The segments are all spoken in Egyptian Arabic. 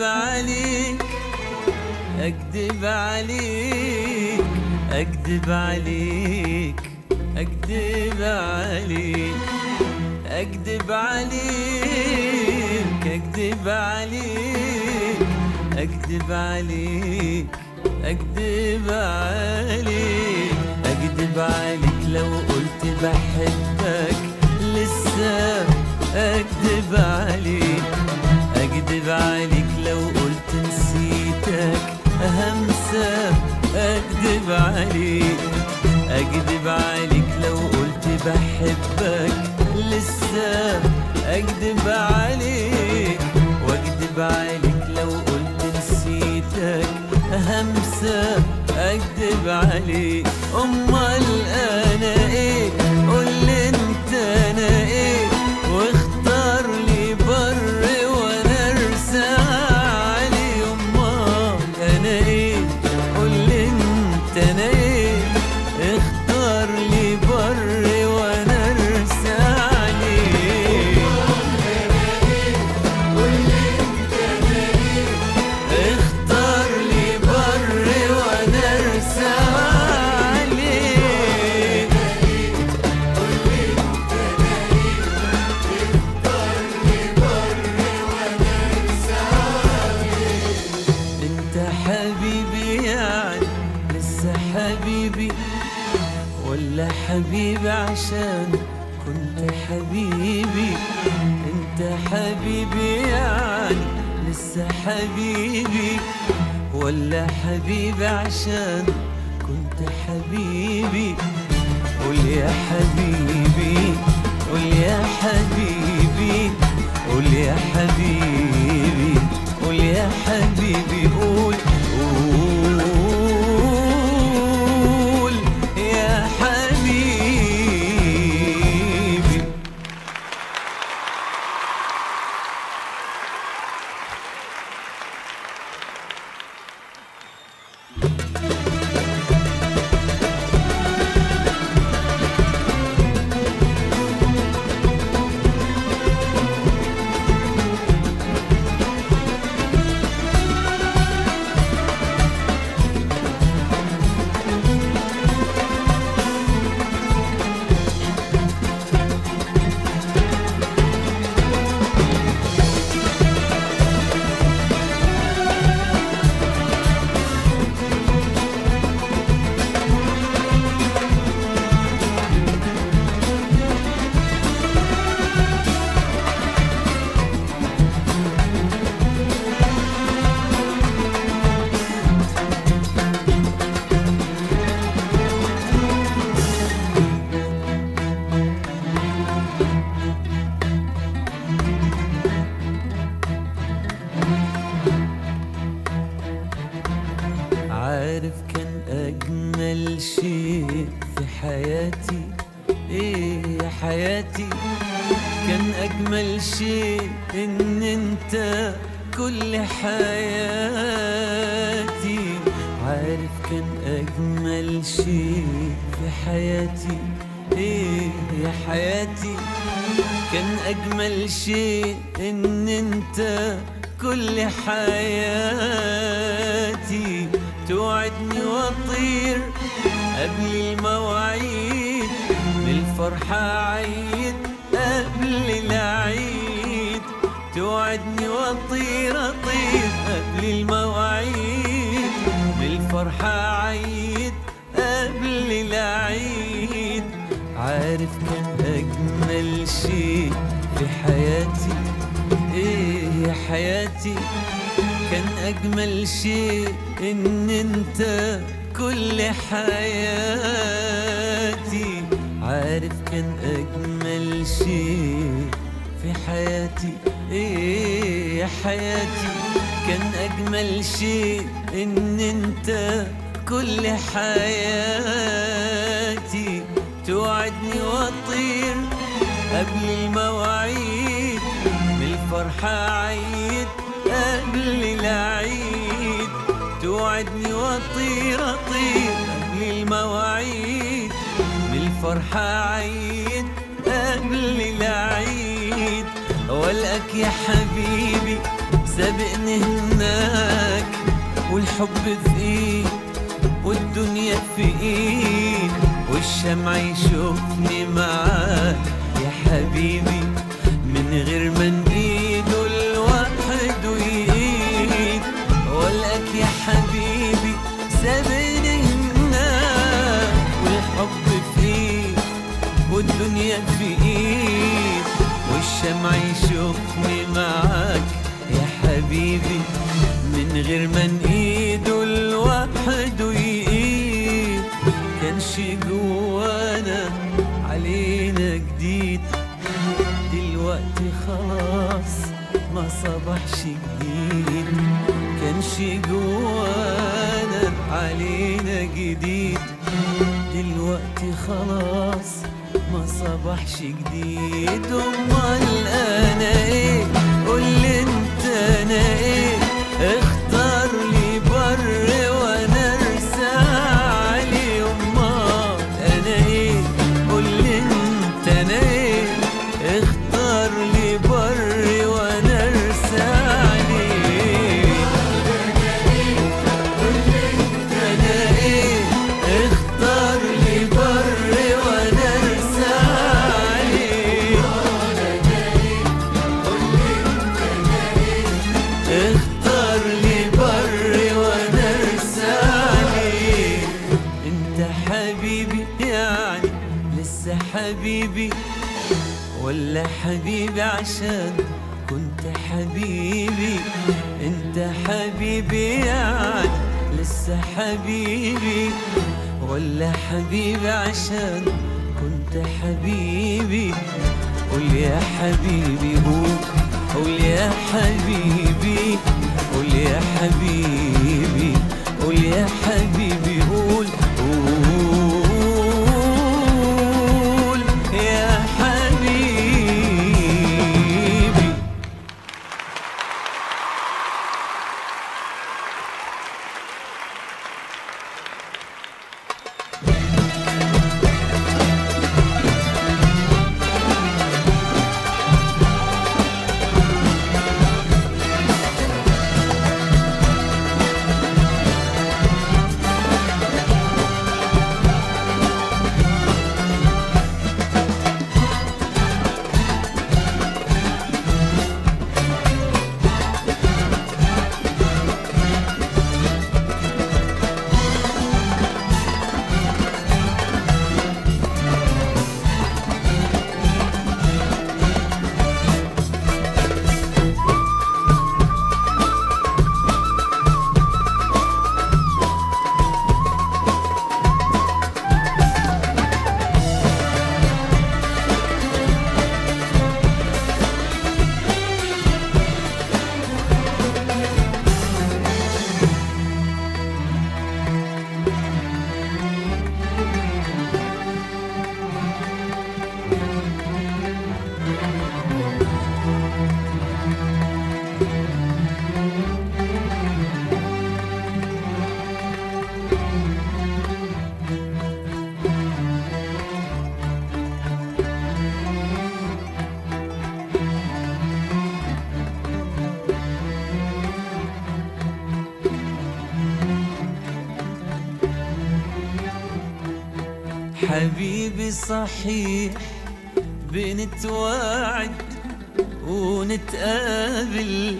عليك اكذب عليك اكذب عليك اكذب عليك اكذب عليك اكذب عليك اكذب عليك اكذب عليك اكذب عليك لو قلت بحبك لسه اكذب عليك اكذب عليك لو قلت نسيتك همسة اكذب عليك اكذب عليك لو قلت بحبك لسه اكذب عليك واكذب عليك لو قلت نسيتك همسة اكذب عليك امال انا ايه قول لي انت انا ايه واختار لي بر وانا ارسى علي امال انا ايه قول لي انت انا ايه اختار لي بر وانا ارسى عليه اختار لي بر وانا ارسى عليه انت حبيبي يعني لسه حبيبي ولا حبيبي عشان كنت حبيبي انت حبيبي يعني لسه حبيبي ولا حبيبي عشان كنت حبيبي قول يا حبيبي قول يا حبيبي قول يا حبيبي قول يا حبيبي قول قول يا حبيبي عارف كان أجمل شيء في حياتي إيه يا حياتي كان أجمل شيء إن أنت كل حياتي عارف كان أجمل شيء في حياتي إيه يا حياتي كان أجمل شيء إن أنت كل حياتي توعدني وأطير قبل المواعيد بالفرحة عيد قبل العيد توعدني وأطير أطير قبل المواعيد بالفرحة عيد قبل العيد عارف كان أجمل شيء في حياتي إيه يا حياتي كان أجمل شيء إن أنت كل حياتي عارف كان أجمل شيء في حياتي إيه يا حياتي كان أجمل شيء إن أنت كل حياتي توعدني وأطير قبل المواعيد بالفرحة عيد قبل العيد توعدني وأطير أطير قبل المواعيد بالفرحة عيد قبل العيد والقاك يا حبيبي سابقني هناك والحب في ايد والدنيا في ايد والشمع يشوفني معاك يا حبيبي من غير ما نقيده الواحد ويقيد ولك يا حبيبي سابقني هناك والحب في ايد والدنيا في ايد والشمع يشوفني معاك يا حبيبي من غير ما نقيده الواحد ويقيد كان شي جوانا علينا جديد دلوقتي خلاص ما صبحش جديد كان شي جوانا علينا جديد دلوقتي خلاص ما صبحش جديد امال انا ايه قولي انت انا ايه اختار لي بر وانا ارسى علي امال انا ايه قولي انت انا ايه اختار لي بر وانا ارسى عليه انا ايه اختار لي بر وانا ارسى عليه اختار لي بر وانا ارسى عليه انت حبيبي يعني لسه حبيبي ولا حبيبي عشان كنت حبيبي انت حبيبي يعني لسه حبيبي ولا حبيبي عشان كنت حبيبي قول يا حبيبي قول قول يا حبيبي قول يا حبيبي قول يا حبيبي قول قول يا حبيبي حبيبي صحيح بنتواعد ونتقابل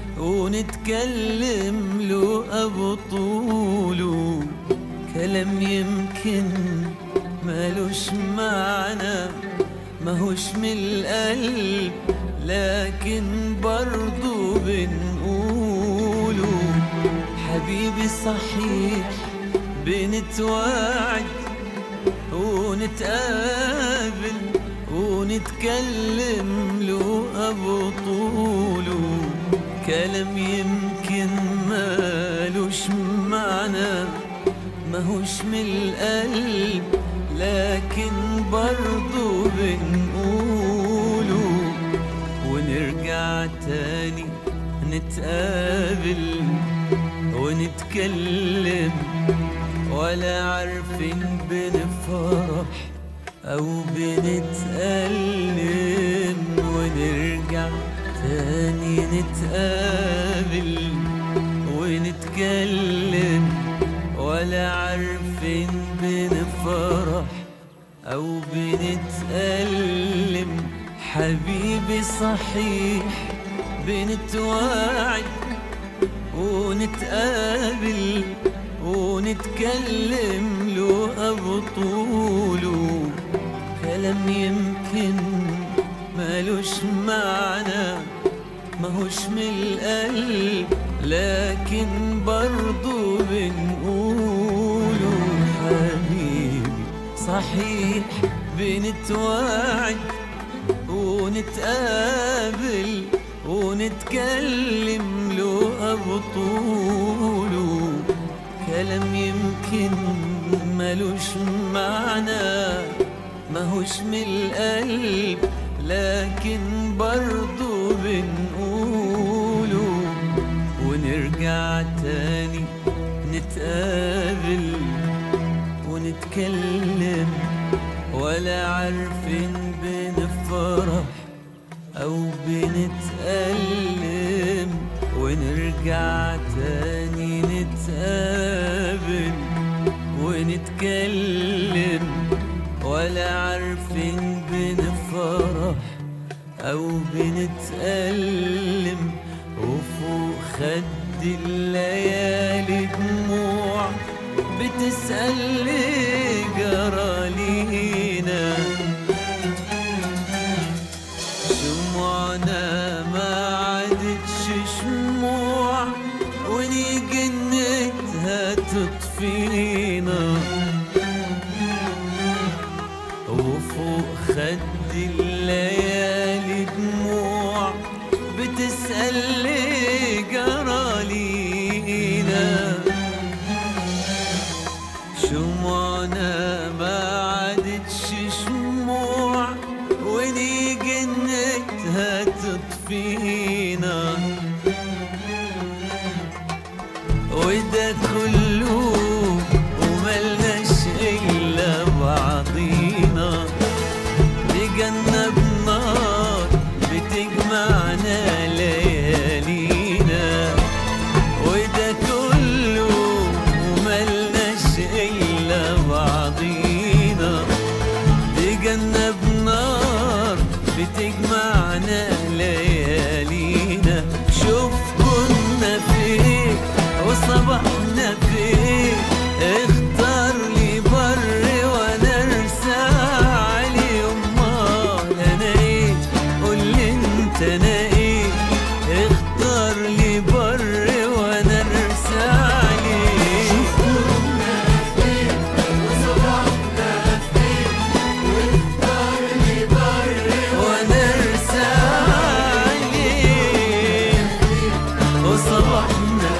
ونتكلم له أبطوله كلام يمكن مالوش معنى ماهوش من القلب لكن برضو بنقوله حبيبي صحيح بنتواعد ونتقابل ونتكلم له أبطوله كلام يمكن مالوش معنى ماهوش من القلب لكن برضو بنقوله ونرجع تاني نتقابل ونتكلم ولا عارفين بنفرح أو بنتألم ونرجع تاني نتقابل بنتكلم ولا عارفين بنفرح أو بنتألم حبيبي صحيح بنتواعد ونتقابل ونتكلم له أبطوله كلام يمكن مالوش معنى ماهوش من القلب لكن برضو بنقوله حبيبي صحيح بنتواعد ونتقابل ونتكلم له أبطوله كلام يمكن ملوش معنى ماهوش من القلب لكن برضو بنقوله ونرجع تاني نتقابل ونتكلم ولا عارفين بنفرح أو بنتألم ونرجع تاني نتقابل ونتكلم ولا عارفين بنفرح أو بنتألم وفوق خد الليالي دموع بتسأل ليه جرى لينا شموعنا ما عادتش شموع ونيجي نتها تطفينا وفوق خد الليالي دموع بتسأل ليه جرى لينا شموعنا ما عادتش شموع ونيجي نتها تطفينا وده كله وملناش إلا بعضينا بجنب نار بتجمعنا ليالينا وده كله وملناش إلا بعضينا بجنب نار بتجمعنا ليالينا شوف كنا فين وصبحنا فين اختار لي بر وانا ارسى علي امال انا ايه قول لي انت انا ايه اختار لي بر وانا ارسى عليه وانا ارسى عليه وصبحنا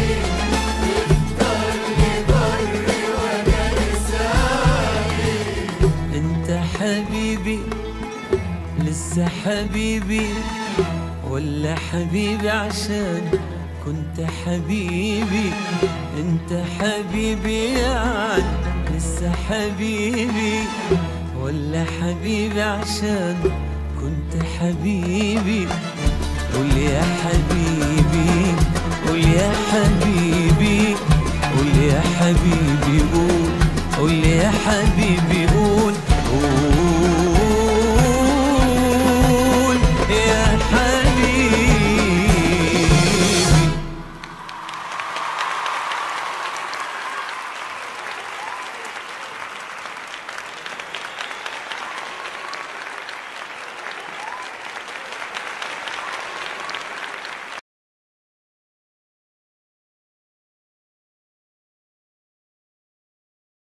انت حبيبي لسه حبيبي ولا حبيبي عشان كنت حبيبي انت حبيبي يعني لسه حبيبي ولا حبيبي عشان كنت حبيبي قول يا حبيبي قول يا حبيبي قول يا حبيبي قول قول يا حبيبي